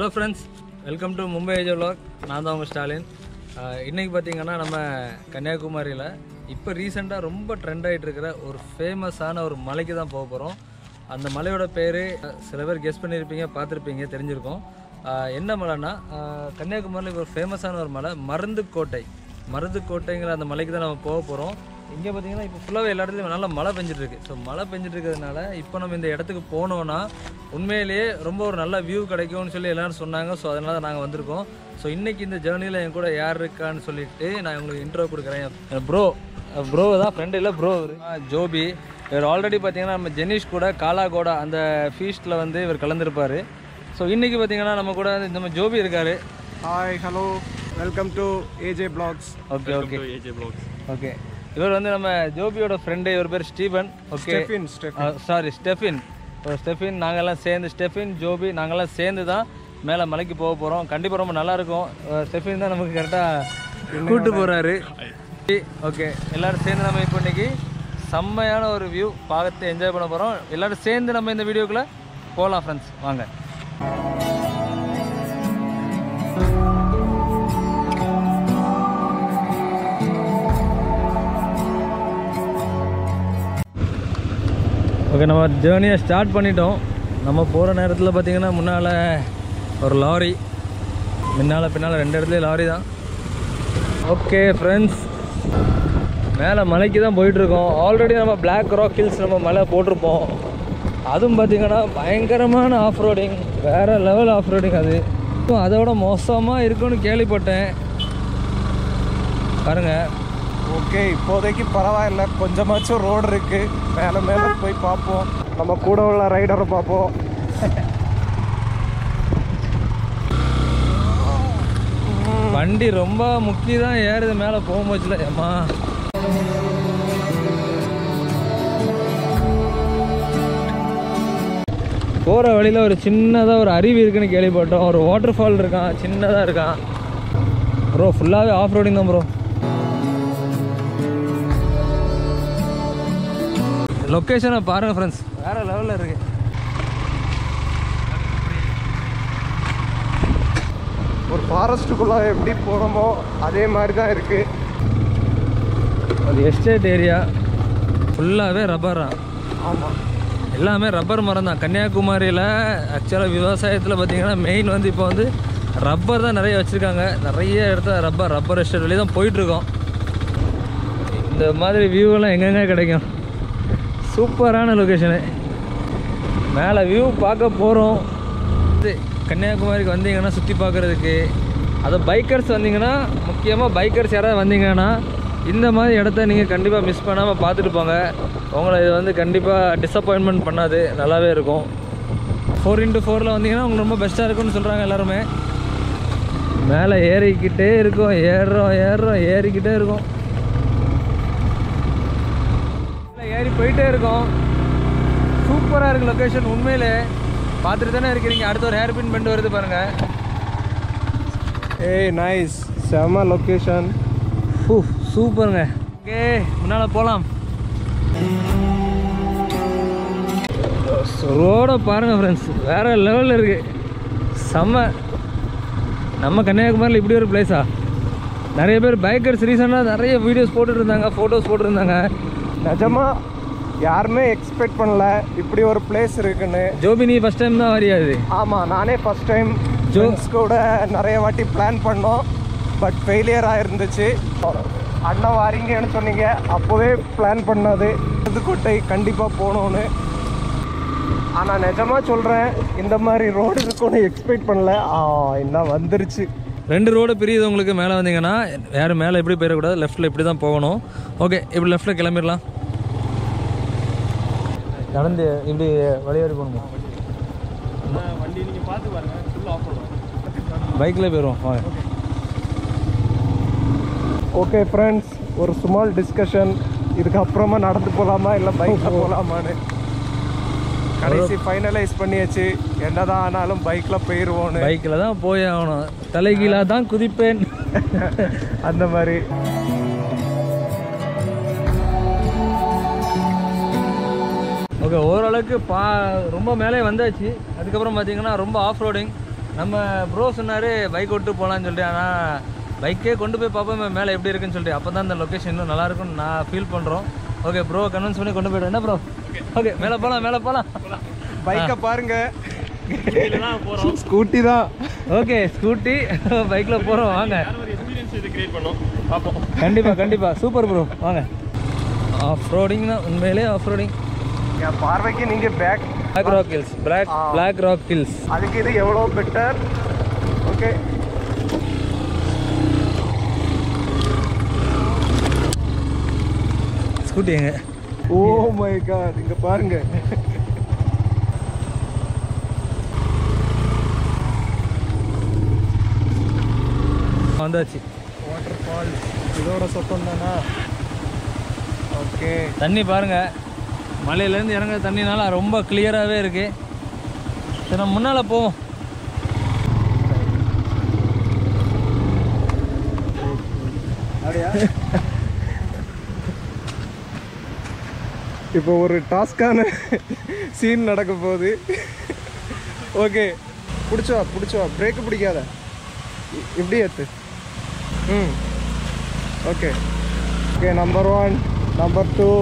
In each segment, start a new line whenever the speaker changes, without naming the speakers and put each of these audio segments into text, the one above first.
Hello friends welcome to Mumbai AJ vlog நான் தான் உங்கள் ஸ்டாலின் ஆஹ் இன்னைக்கு பார்த்தீங்கன்னா நம்ம கன்னியாகுமரியில் இப்போ ரீசெண்டாக ரொம்ப ட்ரெண்ட் ஆகிட்டு இருக்கிற ஒரு ஃபேமஸான ஒரு மலைக்கு தான் போக போகிறோம் அந்த மலையோட பேர் சில பேர் கெஸ் பண்ணியிருப்பீங்க பார்த்துருப்பீங்க தெரிஞ்சிருக்கும் ஆஹ் என்ன மலைன்னா ஆஹ் கன்னியாகுமரியில் இப்போ ஃபேமஸான ஒரு மலை மருந்து கோட்டை மருந்து கோட்டைங்கிற அந்த மலைக்கு தான் நம்ம போக போகிறோம் இங்கே பார்த்தீங்கன்னா இப்போ ஃபுல்லாகவே எல்லா இடத்துலையும் நல்லா மழை பெஞ்சிட்டு இருக்கு ஸோ மழை பெஞ்சிட்டு இருக்கிறதுனால இப்போ நம்ம இந்த இடத்துக்கு போனோம்னா உண்மையிலேயே ரொம்ப ஒரு நல்ல வியூ கிடைக்கும்னு சொல்லி எல்லாரும் சொன்னாங்க ஸோ அதனால தான் நாங்கள் வந்திருக்கோம் ஸோ இன்னைக்கு இந்த ஜேர்னியில் என் கூட யார் இருக்கான்னு சொல்லிட்டு நான் உங்களுக்கு இன்ட்ரோ கொடுக்குறேன் ப்ரோ ப்ரோ தான் ஃப்ரெண்டு இல்லை ப்ரோ ஜோபி இவர் ஆல்ரெடி பார்த்தீங்கன்னா நம்ம ஜெனிஷ் கூட காலாகோடா அந்த ஃபீஸ்ட்டில் வந்து இவர் கலந்துருப்பார் ஸோ இன்றைக்கி பார்த்தீங்கன்னா நம்ம கூட வந்து நம்ம ஜோபி இருக்கார்
hi hello welcome to AJ vlogs
okay okay okay இவர் வந்து நம்ம ஜோபியோட ஃப்ரெண்டு இவர் பேர் Stephen okay
Stefin Stefin
sorry Stefin ஒரு ஸ்டெஃபின் நாங்கெல்லாம் சேர்ந்து ஸ்டெஃபின் ஜோபி நாங்கெல்லாம் சேர்ந்து தான் மேலே மலைக்கு போக போகிறோம் கண்டிப்பாக ரொம்ப நல்லா இருக்கும் அஹ் ஸ்டெஃபின் தான் நமக்கு கரெக்டாக கூட்டு போகிறாரு ஓகே எல்லாரும் சேர்ந்து நம்ம இப்போ இன்னைக்கு செம்மையான ஒரு வியூ பார்த்து என்ஜாய் பண்ண போகிறோம் எல்லாரும் சேர்ந்து நம்ம இந்த வீடியோக்குள்ளே போகலாம் ஃப்ரெண்ட்ஸ் வாங்க ஓகே நம்ம ஜேர்னியை ஸ்டார்ட் பண்ணிட்டோம் நம்ம போகிற நேரத்தில் பார்த்தீங்கன்னா முன்னால் ஒரு லாரி முன்னால் பின்னால் ரெண்டு இடத்துலையும் லாரி தான் ஓகே ஃப்ரெண்ட்ஸ் மேலே மலைக்கு தான் போயிட்டுருக்கோம் ஆல்ரெடி நம்ம பிளாக் ராக் ஹில்ஸ் நம்ம மலை போட்டிருப்போம் அதுவும் பார்த்தீங்கன்னா பயங்கரமான ஆஃப் ரோடிங் வேறு லெவல் ஆஃப் ரோடிங் அது அதோட மோசமாக இருக்குன்னு கேள்விப்பட்டேன் பாருங்கள்
ஓகே இப்போதைக்கு பரவாயில்ல கொஞ்சமாச்சும் ரோடு இருக்கு மேலே மேலே போய் பார்ப்போம் நம்ம கூட உள்ள ரைடரை பார்ப்போம்
வண்டி ரொம்ப முக்கி தான் ஏறுது மேலே போகும்போதுல ஏம்மா போகிற வழியில் ஒரு சின்னதாக ஒரு அருவி இருக்குன்னு கேள்விப்பட்டோம் ஒரு வாட்டர் ஃபால் இருக்கான் சின்னதாக இருக்கான் ப்ரோ ஃபுல்லாகவே ஆஃப் ரோடிங் தான் ப்ரோ லொக்கேஷனை பாருங்கள் ஃப்ரெண்ட்ஸ் வேறு லெவலில் இருக்கு
ஒரு ஃபாரஸ்ட்டுக்குள்ளே எப்படி போகிறோமோ அதே மாதிரி தான் இருக்கு
அது எஸ்டேட் ஏரியா ஃபுல்லாகவே ரப்பரா
ஆமாம்
எல்லாமே ரப்பர் மரம் தான் கன்னியாகுமரியில் ஆக்சுவலாக விவசாயத்தில் பார்த்தீங்கன்னா மெயின் வந்து இப்போ வந்து ரப்பர் தான் நிறைய வச்சுருக்காங்க நிறைய இடத்துல ரப்பர் ரப்பர் எஸ்டேட் வெளியே தான் போயிட்டுருக்கோம் இந்த மாதிரி வியூவெல்லாம் எங்கெங்கே கிடைக்கும் சூப்பரான லொக்கேஷனு மேலே வியூ பார்க்க போகிறோம் கன்னியாகுமரிக்கு வந்தீங்கன்னா சுற்றி பார்க்குறதுக்கு அது பைக்கர்ஸ் வந்தீங்கன்னா முக்கியமாக பைக்கர்ஸ் யாராவது வந்தீங்கன்னா இந்த மாதிரி இடத்த நீங்கள் கண்டிப்பாக மிஸ் பண்ணாமல் பார்த்துட்டு போங்க உங்களை இது வந்து கண்டிப்பாக டிசப்பாயின்மெண்ட் பண்ணாது நல்லாவே இருக்கும் ஃபோர் இன்ட்டு ஃபோரில் வந்தீங்கன்னா உங்களுக்கு ரொம்ப பெஸ்ட்டாக இருக்கும்னு சொல்கிறாங்க எல்லாருமே மேலே ஏறிக்கிட்டே இருக்கும் ஏறுறோம் ஏறுறோம் ஏறிக்கிட்டே இருக்கும் மேலே ஏறி போயிட்டே இருக்கோம் சூப்பராக இருக்குது லொக்கேஷன் உண்மையிலே பார்த்துட்டு தானே இருக்கிறீங்க அடுத்த ஒரு ஹேர் பின் பெண்ட் வருது பாருங்கள்
ஏய் நைஸ் செம லொக்கேஷன்
ஃபூ சூப்பருங்க ஓகே முன்னால் போகலாம் ரோட பாருங்கள் ஃப்ரெண்ட்ஸ் வேறு லெவலில் இருக்குது செம்ம நம்ம கன்னியாகுமரியில் இப்படி ஒரு பிளேஸா நிறைய பேர் பைக்கர்ஸ் ரீசெண்டாக நிறைய வீடியோஸ் போட்டுட்டு இருந்தாங்க ஃபோட்டோஸ் போட்டுருந்தாங்க
நிஜமா யாருமே எக்ஸ்பெக்ட் பண்ணல இப்படி ஒரு பிளேஸ் இருக்குன்னு
ஜோபி நீ ஃபஸ்ட் டைம் தான் வரியாது
ஆமாம் நானே ஃபஸ்ட் டைம்
ஜோ-
ஜோன்ஸ் கூட நிறைய வாட்டி பிளான் பண்ணோம் பட் ஃபெயிலியர் ஆயிருந்துச்சு அண்ணா வாரீங்கன்னு சொன்னீங்க அப்போவே பிளான் பண்ணது புதுக்கோட்டை கண்டிப்பாக போகணுன்னு ஆனால் நிஜமாக சொல்கிறேன் இந்த மாதிரி ரோடு இருக்கும்னு எக்ஸ்பெக்ட் பண்ணல ஆ என்ன வந்துருச்சு
ரெண்டு ரோடு பிரியுது உங்களுக்கு மேலே வந்தீங்கன்னா யாரும் மேலே எப்படி போயிடக்கூடாது லெஃப்ட்டில் இப்படி தான் போகணும் ஓகே இப்படி லெஃப்ட்டில் கிளம்பிடலாம் நடந்து இப்படி வழியாடி போகணுமா
வண்டி நீங்கள் பார்த்து பாருங்க ஃபுல்லாக ஆஃப்
பைக்கில் போயிடுவோம் வாங்க
ஓகே ஃப்ரெண்ட்ஸ் ஒரு ஸ்மால் டிஸ்கஷன் இதுக்கப்புறமா நடந்து போகலாமா இல்லை பைக்கில் போகலாமான்னு கடைசி ஃபைனலைஸ் பண்ணியாச்சு என்னதான் ஆனாலும் பைக்கில் போயிடுவோன்னு
பைக்கில் தான் போய் ஆகணும் தலைகீழாக தான் குதிப்பேன்
அந்த மாதிரி
ஓகே ஓரளவுக்கு பா ரொம்ப மேலே வந்தாச்சு அதுக்கப்புறம் பார்த்தீங்கன்னா ரொம்ப ஆஃப் ரோடிங் நம்ம ப்ரோ சொன்னார் பைக் விட்டு போகலான்னு சொல்லிட்டு ஆனால் பைக்கே கொண்டு போய் பார்ப்போம் மேலே எப்படி இருக்குன்னு சொல்லிட்டு அப்போ தான் இந்த லொக்கேஷன் இன்னும் நல்லா இருக்கும்னு நான் ஃபீல் பண்ணுறோம் ஓகே ப்ரோ கன்வின்ஸ் பண்ணி கொண்டு போய்ட்டு என்ன ப்ரோ ஓகே மேலே போகலாம் மேலே போகலாம்
பைக்கை பாருங்க ஸ்கூட்டி தான்
ஓகே ஸ்கூட்டி பைக்கில் போகிறோம் வாங்க
எக்ஸ்பீரியன்ஸ் இது கிரியேட் பண்ணோம் பார்ப்போம்
கண்டிப்பாக கண்டிப்பாக சூப்பர் ப்ரோ வாங்க ஆஃப் ரோடிங்னா உண்மையிலே ஆஃப் ரோடிங்
என் பார்வைக்கு நீங்க back
black rock hills black black rock hills
அதுக்கு இது எவ்வளோ பெட்டர் ஓகே
ஸ்கூட்டி எங்க
ஓ மை காட் இங்க பாருங்க
வந்தாச்சு
வாட்டர் ஃபால்ஸ் இதோட சத்தம் தானா ஓகே
தண்ணி பாருங்க மலையிலேருந்து இறங்குற தண்ணினால ரொம்ப கிளியராகவே இருக்கு சரி நம்ம முன்னால் போவோம்
அப்படியா இப்போ ஒரு டாஸ்கான சீன் நடக்க போகுது ஓகே பிடிச்சோ பிடிச்சோ பிரேக்கு பிடிக்காத இ- இப்படி ஏத்து ம் okay okay number one number two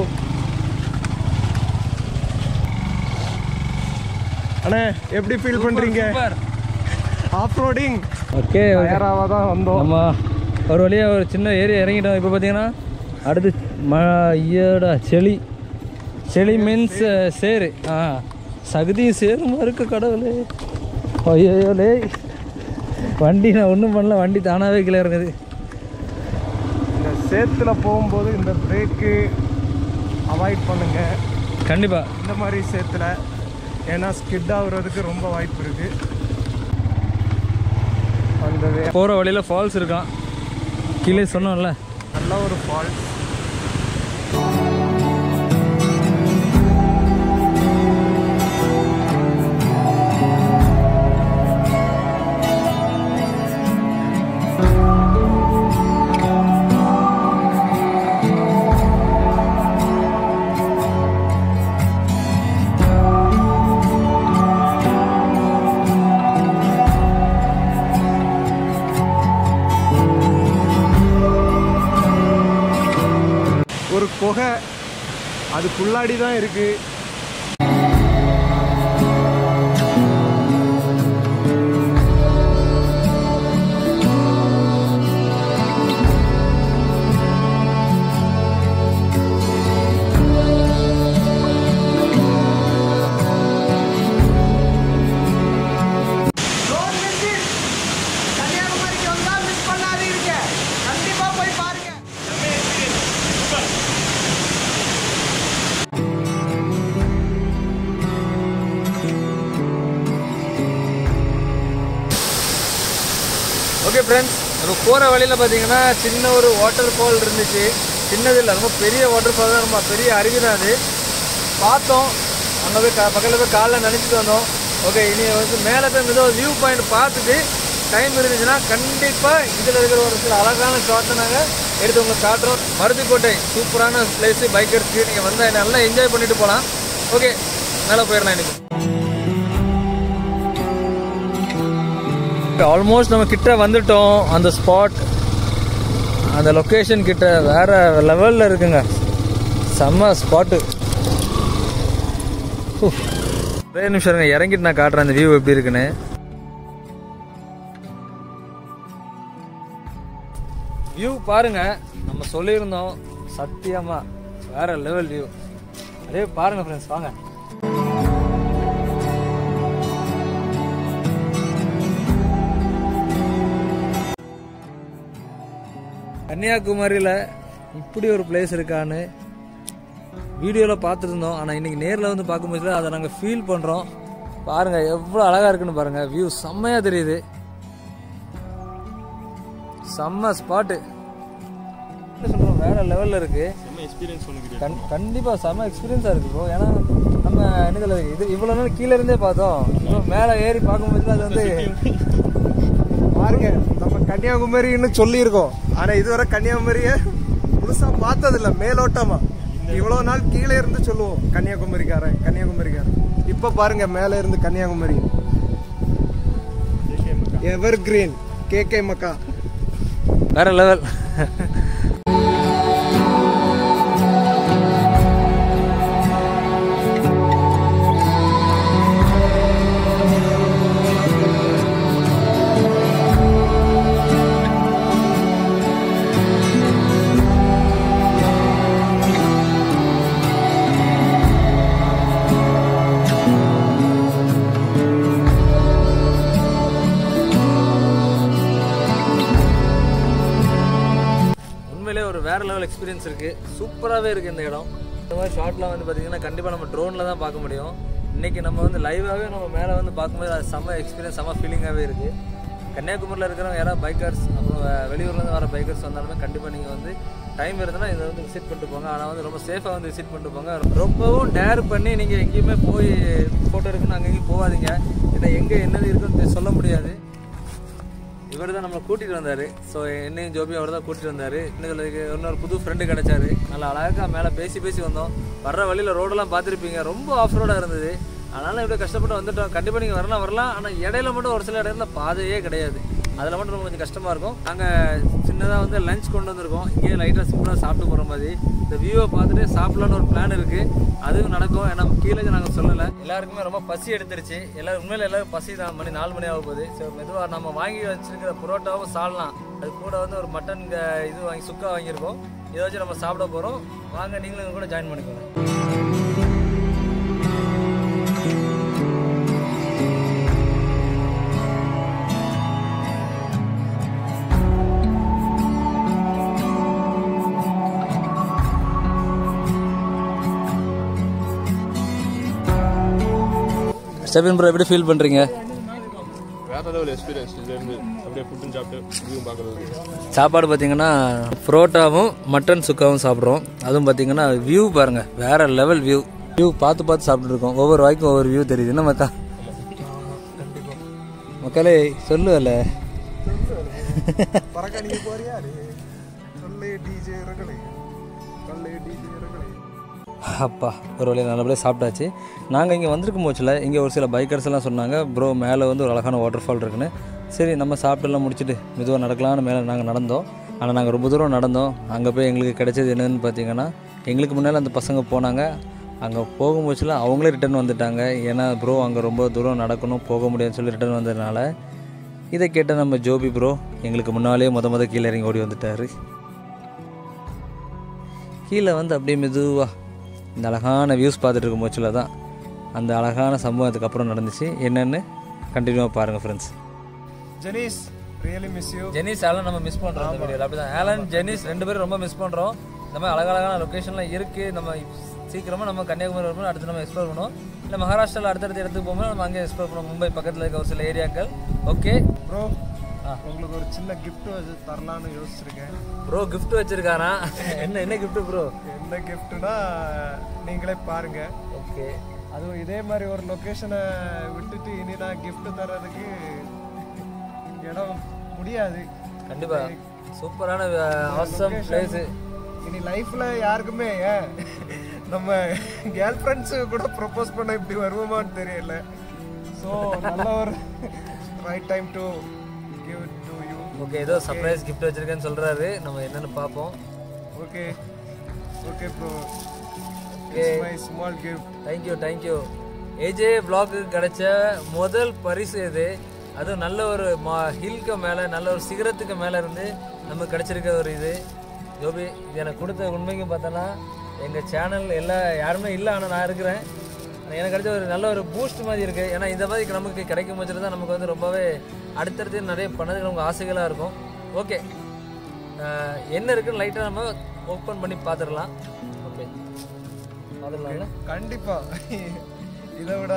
அண்ணே எப்படி ஃபீல் பண்ணுறீங்க ஆஃப் ரோடிங்
ஓகே
டயராக தான் வந்தோம்
நம்ம ஒரு வழியாக ஒரு சின்ன ஏரியா இறங்கிட்டோம் இப்போ பார்த்தீங்கன்னா அடுத்து ம ஐயோடா செளி செளி மீன்ஸ் சேரு ஆ சகுதியும் சேருமா இருக்கு கடவுளே ஐயோ லே வண்டி நான் ஒன்றும் பண்ணல வண்டி தானாகவே கீழே இறங்குது
இந்த சேத்துல போகும்போது இந்த பிரேக்கு அவாய்ட் பண்ணுங்க
கண்டிப்பாக
இந்த மாதிரி சேத்துல ஏன்னா ஸ்கிட் ஆகுறதுக்கு ரொம்ப வாய்ப்பு இருக்கு அந்த வே-
போகிற வழியில் ஃபால்ஸ் இருக்கான் கீழே சொன்னோம்ல
நல்ல ஒரு ஃபால்ஸ் ஒரு குகை அதுக்குள்ளாடி தான் இருக்கு கன்னியாகுமரிக்கு வந்தா மிஸ் பண்ணாதீங்க கண்டிப்பா போய் பாருங்க
ஓகே ஃப்ரெண்ட்ஸ் நம்ம போகிற வழியில் பார்த்தீங்கன்னா சின்ன ஒரு வாட்டர் ஃபால் இருந்துச்சு சின்னது இல்லை ரொம்ப பெரிய வாட்டர் ஃபால் தான் ரொம்ப பெரிய அருவி தான் அது பார்த்தோம் அங்கே போய் கா பக்கத்தில் போய் காலைல நினச்சிட்டு வந்தோம் ஓகே இனி வந்து மேலே போய் ஏதோ வியூ பாயிண்ட் பார்த்துட்டு டைம் இருந்துச்சுன்னா கண்டிப்பாக இதில் இருக்கிற ஒரு சில அழகான ஷாட்டை நாங்கள் எடுத்து உங்களுக்கு காட்டுறோம் மருத்துக்கோட்டை சூப்பரான பிளேஸு பைக்கர்ஸ்க்கு நீங்கள் வந்தால் நல்லா என்ஜாய் பண்ணிட்டு போகலாம் ஓகே மேலே போயிடலாம் இன்னைக்கு ஆல்மோஸ்ட் நம்ம கிட்ட வந்துட்டோம் அந்த ஸ்பாட் அந்த லொக்கேஷன் கிட்ட வேற லெவலில் இருக்குங்க செம்ம ஸ்பாட்டு ஒரே நிமிஷம் இருங்க இறங்கிட்டு நான் காட்டுறேன் அந்த வியூ எப்படி இருக்குன்னு வியூ பாருங்க நம்ம சொல்லியிருந்தோம் சத்தியமா வேற லெவல் வியூ அதே பாருங்க ஃப்ரெண்ட்ஸ் வாங்க கன்னியாகுமரியில் இப்படி ஒரு பிளேஸ் இருக்கான்னு வீடியோவில் பார்த்துருந்தோம் ஆனால் இன்னைக்கு நேரில் வந்து பார்க்கும்போது அதை நாங்கள் ஃபீல் பண்ணுறோம் பாருங்கள் எவ்வளோ அழகாக இருக்குன்னு பாருங்கள் வியூ செம்மையாக தெரியுது செம்ம ஸ்பாட்டு என்ன சொல்கிறோம் வேற லெவலில் இருக்குது
செம்ம எக்ஸ்பீரியன்ஸ் ஒன்று
கண் கண்டிப்பாக செம்ம எக்ஸ்பீரியன்ஸாக இருக்கு ப்ரோ ஏன்னா நம்ம என்ன சொல்றது இது இவ்வளோ நாள் கீழே இருந்தே பார்த்தோம் இப்போ மேலே ஏறி பார்க்கும்போது அது வந்து
பாருங்க நம்ம கன்னியாகுமரின்னு சொல்லியிருக்கோம் ஆனா இதுவரை கன்னியாகுமரிய முழுசா பார்த்ததில்ல மேலோட்டமா இவ்வளவு நாள் கீழே இருந்து சொல்லுவோம் கன்னியாகுமரிக்காரன் கன்னியாகுமரிக்காரன் இப்ப பாருங்க மேல இருந்து Kanyakumari evergreen K K மக்கா
வேற லெவல் உண்மையிலே ஒரு வேற லெவல் எக்ஸ்பீரியன்ஸ் இருக்கு சூப்பராகவே இருக்கு இந்த இடம் இந்த மாதிரி ஷார்ட்லாம் வந்து பார்த்தீங்கன்னா கண்டிப்பாக நம்ம ட்ரோனில் தான் பார்க்க முடியும் இன்னைக்கு நம்ம வந்து லைவாகவே நம்ம மேலே வந்து பார்க்கும்போது அது செம்ம எக்ஸ்பீரியன்ஸ் செம்ம ஃபீலிங்காகவே இருக்கு கன்னியாகுமரியில் இருக்கிறவங்க யாராவது பைக்கர்ஸ் அப்புறம் வெ- வெளியூர்லேருந்து வர பைக்கர்ஸ் வந்தாலுமே கண்டிப்பாக நீங்கள் வந்து டைம் இருந்ததுன்னா இதை வந்து விசிட் பண்ணிட்டு போங்க ஆனால் வந்து ரொம்ப சேஃபாக வந்து விசிட் பண்ணிட்டு போங்க ரொம்பவும் டேர் பண்ணி நீங்கள் எங்கேயுமே போய் ஃபோட்டோ இருக்குன்னு அங்கேயும் போகாதீங்க ஏன்னா எங்கே என்னது இருக்குன்னு சொல்ல முடியாது இவர் தான் நம்மளை கூட்டிட்டு வந்தாரு ஸோ என்னையும் ஜோபி அவர் தான் கூட்டிட்டு வந்தாரு இன்னும் இதுல இன்னொரு புது ஃப்ரெண்டு கிடைச்சாரு நல்லா அழகா மேலே பேசி பேசி வந்தோம் வர்ற வழியில ரோடெல்லாம் பார்த்துருப்பீங்க ரொம்ப ஆஃப் ரோடாக இருந்தது அதனால இப்படி கஷ்டப்பட்டு வந்துட்டோம் கண்டிப்பாக நீங்கள் வரலாம் வரலாம் ஆனால் இடையில மட்டும் ஒரு சில இடத்துல பாதையே கிடையாது அதில் மட்டும் ரொம்ப கொஞ்சம் கஷ்டமாக இருக்கும் நாங்கள் சின்னதாக வந்து லஞ்ச் கொண்டு வந்திருக்கோம் இங்கேயே லைட்டாக சிம்பிளாக சாப்பிட்டு போகிற மாதிரி இந்த வியூவை பார்த்துட்டு சாப்பிடலான்னு ஒரு பிளான் இருக்குது அதுவும் நடக்கும் ஏன்னா கீழே நாங்கள் சொல்லலை எல்லாருக்குமே ரொம்ப பசி எடுத்துருச்சு எல்லாரும் உண்மையில எல்லாரும் பசி தான் மணி நாலு மணி ஆக போகுது ஸோ மெதுவாக நம்ம வாங்கி வச்சிருக்கிற புரோட்டாவும் சால்னா அது கூட வந்து ஒரு மட்டன் க- இது வாங்கி சுக்கா வாங்கியிருக்கோம் இதை வச்சு நம்ம சாப்பிட போகிறோம் வாங்க நீங்களும் எங்க கூட ஜாயின் பண்ணிக்கோங்க ஸ்டெபின் ப்ரோ எப்படி ஃபீல் பண்ணுறீங்க
வேற லெவல் எக்ஸ்பீரியன்ஸ் இதுலேருந்து அப்படியே ஃபுட்டுன்னு சாப்பிட்டு வியூ பார்க்குறது
சாப்பாடு பார்த்தீங்கன்னா புரோட்டாவும் மட்டன் சுக்காவும் சாப்பிட்றோம் அதுவும் பார்த்தீங்கன்னா வியூ பாருங்க வேற லெவல் வியூ வியூ பார்த்து பார்த்து சாப்பிட்டு இருக்கோம் ஒவ்வொரு வாய்க்கும் ஒவ்வொரு வியூ தெரியுது என்ன மக்கா மக்களே சொல்லுவல்ல
பறக்க நீங்க போறியா சொல்லு டிஜே ரகளே சொல்லு டிஜே ரகளே
அப்பா ஒரு வழியாக நல்லபடியாக சாப்பிட்டாச்சு நாங்கள் இங்கே வந்திருக்கும் போச்சில் இங்கே ஒரு சில பைக்கர்ஸ் எல்லாம் சொன்னாங்க ப்ரோ மேலே வந்து ஒரு அழகான வாட்டர் ஃபால் இருக்குன்னு சரி நம்ம சாப்பிட்டுலாம் முடிச்சுட்டு மெதுவாக நடக்கலாம்னு மேலே நாங்கள் நடந்தோம் ஆனால் நாங்கள் ரொம்ப தூரம் நடந்தோம் அங்கே போய் எங்களுக்கு கிடைச்சது என்னன்னு பார்த்தீங்கன்னா எங்களுக்கு முன்னால் அந்த பசங்க போனாங்க அங்கே போகும்போச்சில் அவங்களே ரிட்டர்ன் வந்துட்டாங்க ஏன்னா ப்ரோ அங்கே ரொம்ப தூரம் நடக்கணும் போக முடியாதுன்னு சொல்லி ரிட்டர்ன் வந்ததுனால இதை கேட்ட நம்ம ஜோபி ப்ரோ எங்களுக்கு முன்னாலே முத முத கீழே இறங்கி ஓடி வந்துட்டாரு கீழே வந்து அப்படியே மெதுவாக இந்த அழகான வியூஸ் பார்த்துட்டு இருக்கும் போச்சில் தான் அந்த அழகான சம்பவம் அதுக்கப்புறம் நடந்துச்சு என்னென்னு கண்டினியூவாக பாருங்கள் friends
Jenis really miss you
Jenis Alan நம்ம மிஸ் பண்ணுறோம் இந்த வீடியோவில் அப்படி தான் ஆலன் ஜெனிஸ் ரெண்டு பேரும் ரொம்ப மிஸ் பண்ணுறோம் இந்த மாதிரி அழகழகான லொக்கேஷன்லாம் இருக்குது நம்ம சீக்கிரமாக நம்ம கன்னியாகுமரி வரும்போது அடுத்து நம்ம எக்ஸ்ப்ளோர் பண்ணுவோம் இல்லை மகாராஷ்டிராவில் அடுத்தடுத்த இடத்துக்கு போகும்போது நம்ம அங்கே எக்ஸ்ப்ளோர் பண்ணுவோம் மும்பை பக்கத்தில் இருக்க ஒரு சில ஏரியாக்கள் ஓகே
ப்ரோ உங்களுக்கு ஒரு சின்ன gift வச்சு தரலான்னு யோசிச்சிருக்கேன்
ப்ரோ gift வச்சிருக்காரா என்ன என்ன gift ப்ரோ
என்ன கிஃப்ட்னா நீங்களே பாருங்க
ஓகே
அதுவும் இதே மாதிரி ஒரு லொக்கேஷனை விட்டுட்டு இனி நான் gift தர்றதுக்கு இடம் முடியாது
கண்டிப்பா சூப்பரான ஆசம் பிளேஸ்
இனி லைஃப்ல யாருக்குமே ஏன் நம்ம கேர்ள் ஃப்ரெண்ட்ஸு கூட ப்ரப்போஸ் பண்ண இப்படி வருவோமான்னு தெரியல ஸோ நல்ல ஒரு right time to give it to you
okay ஏதோ சர்ப்ரைஸ் gift வச்சிருக்கேன்னு சொல்றாரு நம்ம என்னன்னு பார்ப்போம்
okay okay bro
Okay.
My small gift
thank you thank you AJ பிளாக்கு கிடைச்ச முதல் பரிசு இது அதுவும் நல்ல ஒரு மா ஹில்க்கு மேலே நல்ல ஒரு சிகரத்துக்கு மேலே இருந்து நமக்கு கிடைச்சிருக்க ஒரு இது ஜோபி இது எனக்கு கொடுத்த உண்மைக்கு பார்த்தோன்னா எங்கள் சேனல் எல்லா யாருமே இல்லை ஆனால் நான் இருக்கிறேன் ஆனா எனக்கு கிடைச்ச ஒரு நல்ல ஒரு பூஸ்ட் மாதிரி இருக்குது ஏன்னா இந்த மாதிரி நமக்கு கிடைக்கும் போது தான் நமக்கு வந்து ரொம்பவே அடுத்தடுத்து நிறைய பண்ணதுக்கு நமக்கு ஆசைகளாக இருக்கும் ஓகே என்ன இருக்குன்னு லைட்டாக நம்ம ஓப்பன் பண்ணி பார்த்துடலாம் ஓகே பார்த்துடலாம்ல
கண்டிப்பா இதை விட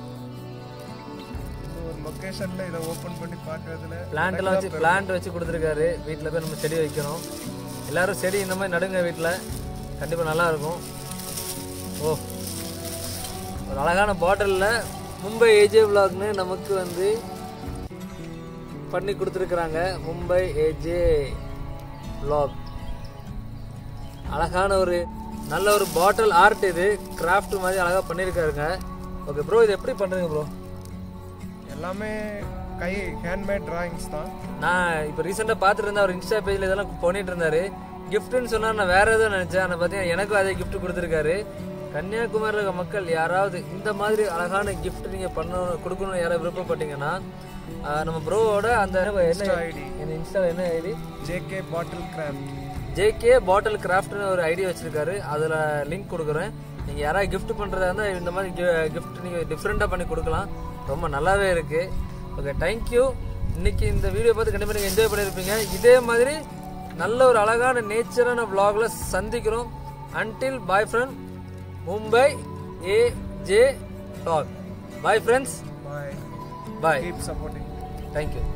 இந்த ஒரு லொகேஷன்ல இதை ஓபன் பண்ணி பார்க்கறதுல
பிளான்ட் எல்லாம் வச்சு பிளான்ட் வச்சு கொடுத்துருக்காரு வீட்டில் போய் நம்ம செடி வைக்கணும் எல்லாரும் செடி இந்த மாதிரி நடுங்க வீட்டில் கண்டிப்பாக நல்லா இருக்கும் ஓ ஒரு அழகான பாட்டிலில் மும்பை ஏஜே விலாக்னு நமக்கு வந்து பண்ணி கொடுத்துருக்குறாங்க மும்பை ஏஜே விலாக் அழகான ஒரு நல்ல ஒரு பாட்டில் ஆர்ட் இது கிராஃப்ட் மாதிரி அழகாக பண்ணியிருக்காருங்க ஓகே ப்ரோ இது எப்படி பண்ணுறீங்க ப்ரோ
எல்லாமே கை ஹேண்ட்மேட் டிராயிங்ஸ் தான்
நான் இப்போ ரீசெண்டாக பார்த்துட்டு இருந்தேன் அவர் இன்ஸ்டா பேஜில் இதெல்லாம் பண்ணிட்டு இருந்தாரு கிஃப்ட்னு சொன்னார் நான் வேற எதுவும் நினச்சேன் ஆனால் பார்த்தீங்கன்னா எனக்கும் அதே gift கொடுத்துருக்காரு கன்னியாகுமரியில் இருக்க மக்கள் யாராவது இந்த மாதிரி அழகான gift நீங்கள் பண்ணணும் கொடுக்கணும்னு யாராவது விருப்பப்பட்டீங்கன்னா ஆஹ், நம்ம ப்ரோவோட அந்த என்ன
ஐடி
என்ன இன்ஸ்டா என்ன ID
JK bottle craft
JK bottle கிராஃப்ட்னு ஒரு ஐடியா வச்சிருக்காரு அதில் லிங்க் கொடுக்குறேன் நீங்கள் யாராவது gift பண்ணுறதா இருந்தால் இந்த மாதிரி gift நீங்கள் டிஃப்ரெண்ட்டாக பண்ணி கொடுக்கலாம் ரொம்ப நல்லாவே இருக்குது ஓகே தேங்க்யூ இன்னைக்கு இந்த வீடியோ பார்த்து கண்டிப்பாக நீங்கள் என்ஜாய் பண்ணியிருப்பீங்க இதே மாதிரி நல்ல ஒரு அழகான நேச்சரான vlogல சந்திக்கிறோம் until bye friend Mumbai A J talk bye friends
bye
bye
keep supporting
thank you